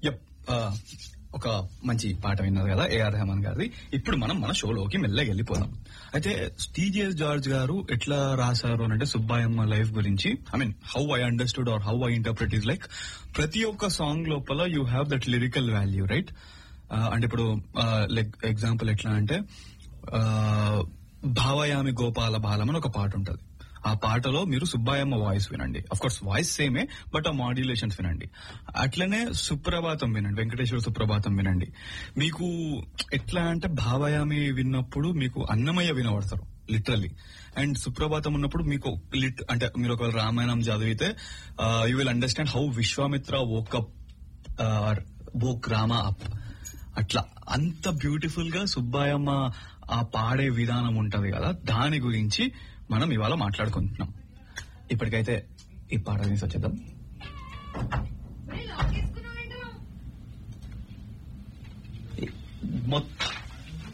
yup ఆ, ఒక మంచి పాట విన్నారు కదా ఏఆర్ రెహమాన్ గారిది ఇప్పుడు మనం మన షోలోకి మెల్లగా వెళ్ళిపోదాం అయితే టీజీఎస్ జార్జ్ గారు ఎట్లా రాశారు అని అంటే సుబ్బాయమ్మ లైఫ్ గురించి I mean how I understood or how I interpret is like ప్రతి ఒక్క సాంగ్ లోపల you have that lyrical value right అంటే ఇప్పుడు లైక్ ఎగ్జాంపుల్ ఎట్లా అంటే ఆ, భావయామి గోపాల బాలం అని ఒక పాట ఉంటది ఆ పాటలో మీరు సుబ్బాయమ్మ వాయిస్ వినండి అఫ్ కోర్స్ వాయిస్ సేమే బట్ ఆ మాడ్యులేషన్స్ వినండి అట్లనే సుప్రభాతం వినండి వెంకటేశ్వర సుప్రభాతం వినండి మీకు ఎట్లా అంటే భావయామి విన్నప్పుడు మీకు అన్నమయ్య వినబడతారు లిటరల్లీ అండ్ సుప్రభాతం ఉన్నప్పుడు మీకు లిట్ అంటే మీరు ఒకవేళ రామాయణం చదివితే you will understand how Vishwamitra woke up woke Rama up అట్లా అంత బ్యూటిఫుల్ గా సుబ్బాయమ్మ ఆ పాడే విధానం ఉంటది కదా దాని గురించి మనం ఇవాళ మాట్లాడుకుంటున్నాం ఇప్పటికైతే ఈ పాట తీసి వచ్చేద్దాం మొత్తం